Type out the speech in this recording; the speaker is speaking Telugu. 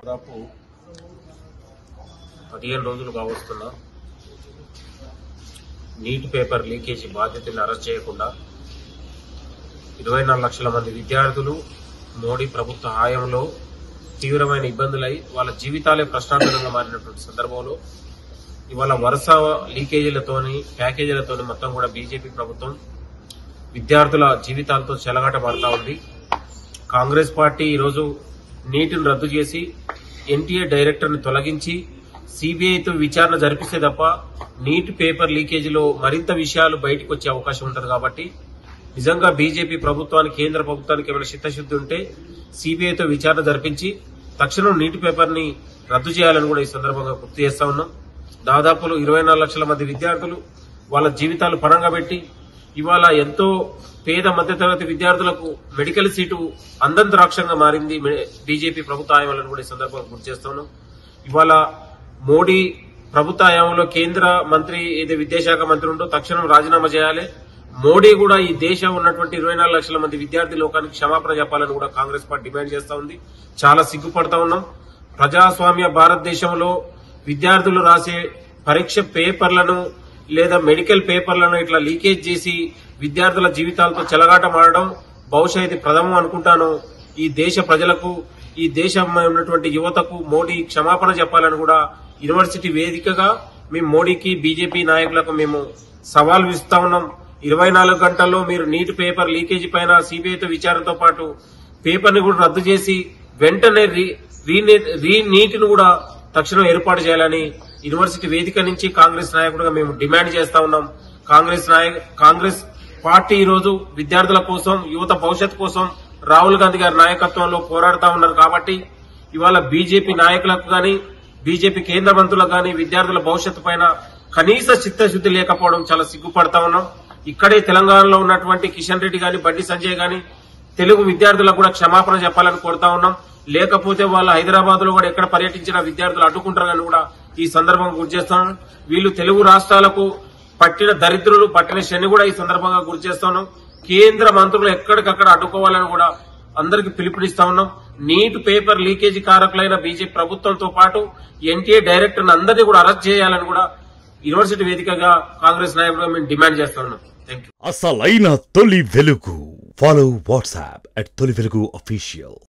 దాదాపు పదిహేను రోజులు కావస్తున్నా నీట్ పేపర్ లీకేజీ బాధ్యతని అరెస్ట్ చేయకుండా ఇరవై నాలుగు లక్షల మంది విద్యార్థులు మోడీ ప్రభుత్వ హాయంలో తీవ్రమైన ఇబ్బందులై వాళ్ళ జీవితాలే ప్రశ్నార్థకంగా మారినటువంటి సందర్భంలో ఇవాళ వరుస లీకేజీలతోని ప్యాకేజీలతోని మొత్తం కూడా బీజేపీ ప్రభుత్వం విద్యార్థుల జీవితాలతో చెలగాట పడతా ఉంది కాంగ్రెస్ పార్టీ ఈరోజు నీటిని రద్దు చేసి ఎన్టీఏ డైరెక్టర్ని తొలగించి సిబిఐతో విచారణ జరిపిస్తే తప్ప నీట్ పేపర్ లీకేజీలో మరింత విషయాలు బయటకు వచ్చే అవకాశం ఉంటుంది కాబట్టి నిజంగా బీజేపీ ప్రభుత్వానికి కేంద్ర ప్రభుత్వానికి ఏమైనా చిత్తశుద్ధి ఉంటే సిబిఐతో విచారణ జరిపించి తక్షణం నీటి పేపర్ ని రద్దు చేయాలని కూడా ఈ సందర్భంగా గుర్తు చేస్తా ఉన్నాం దాదాపు ఇరవై నాలుగు లక్షల మంది విద్యార్థులు వాళ్ళ జీవితాలు పణంగా పెట్టి ఇవాళ ఎంతో పేద మధ్యతరగతి విద్యార్థులకు మెడికల్ సీటు అందంత రాక్షంగా మారింది బీజేపీ ప్రభుత్వ ఆయంలో కూడా ఈ సందర్భంగా గుర్తు చేస్తున్నాం ఇవాళ మోడీ ప్రభుత్వ హయాంలో కేంద్ర మంత్రి ఏదో విద్యాశాఖ మంత్రి ఉంటో తక్షణం రాజీనామా చేయాలి మోడీ కూడా ఈ దేశం ఉన్నటువంటి ఇరవై నాలుగు లక్షల మంది విద్యార్థి లోకానికి క్షమాపణ చెప్పాలని కూడా కాంగ్రెస్ పార్టీ డిమాండ్ చేస్తా ఉంది చాలా సిగ్గుపడతా ఉన్నాం ప్రజాస్వామ్య భారతదేశంలో విద్యార్థులు రాసే పరీక్ష పేపర్లను లేదా మెడికల్ పేపర్లను ఇట్లా లీకేజ్ చేసి విద్యార్థుల జీవితాలతో చెలగాటమాడడం బహుశా ఇది ప్రథమం అనుకుంటాను ఈ దేశ ప్రజలకు ఈ దేశం ఉన్నటువంటి యువతకు మోడీ క్షమాపణ చెప్పాలని కూడా యూనివర్సిటీ వేదికగా మేము మోడీకి బీజేపీ నాయకులకు మేము సవాల్ విస్తా ఉన్నాం ఇరవై నాలుగు గంటల్లో మీరు నీట్ పేపర్ లీకేజీ పైన సిబిఐతో విచారణతో పాటు పేపర్ ని కూడా రద్దు చేసి వెంటనే రీ- రీనే- రీ నీటిని కూడా తక్షణం ఏర్పాటు చేయాలని యూనివర్సిటీ వేదిక నుంచి కాంగ్రెస్ నాయకుడిగా మేము డిమాండ్ చేస్తా ఉన్నాం కాంగ్రెస్ నాయక కాంగ్రెస్ పార్టీ ఈ రోజు విద్యార్థుల కోసం యువత భవిష్యత్ కోసం రాహుల్ గాంధీ గారి నాయకత్వంలో పోరాడుతా ఉన్నారు కాబట్టి ఇవాళ బీజేపీ నాయకులకు గాని బీజేపీ కేంద్ర మంత్రులకు గాని విద్యార్థుల భవిష్యత్తు పైన కనీస చిత్తశుద్ధి లేకపోవడం చాలా సిగ్గుపడతా ఉన్నాం ఇక్కడే తెలంగాణలో ఉన్నటువంటి కిషన్ రెడ్డి గాని బండి సంజయ్ గాని తెలుగు విద్యార్థులకు కూడా క్షమాపణ చెప్పాలని కోరుతా ఉన్నాం లేకపోతే వాళ్ళు హైదరాబాద్ లో కూడా ఎక్కడ పర్యటించిన విద్యార్థులు అడ్డుకుంటారని కూడా ఈ సందర్భంగా గుర్తు చేస్తాను వీళ్ళు తెలుగు రాష్ట్రాలకు పట్టిన దరిద్రులు పట్టిన శని కూడా ఈ సందర్భంగా గుర్తు చేస్తాను కేంద్ర మంత్రులు ఎక్కడికక్కడ అడ్డుకోవాలని కూడా అందరికి పిలుపునిస్తా ఉన్నాం నీట్ పేపర్ లీకేజీ కారకులైన బీజేపీ ప్రభుత్వంతో పాటు ఎన్టీఏ డైరెక్టర్ అందరినీ కూడా అరెస్ట్ చేయాలని కూడా యూనివర్సిటీ వేదికగా కాంగ్రెస్ నాయకులుగా మేము డిమాండ్ చేస్తా ఉన్నాం థ్యాంక్ యూ అసలైన తొలి వెలుగు ఫాలో వాట్సాప్ అట్ తొలి వెలుగు అఫీషియల్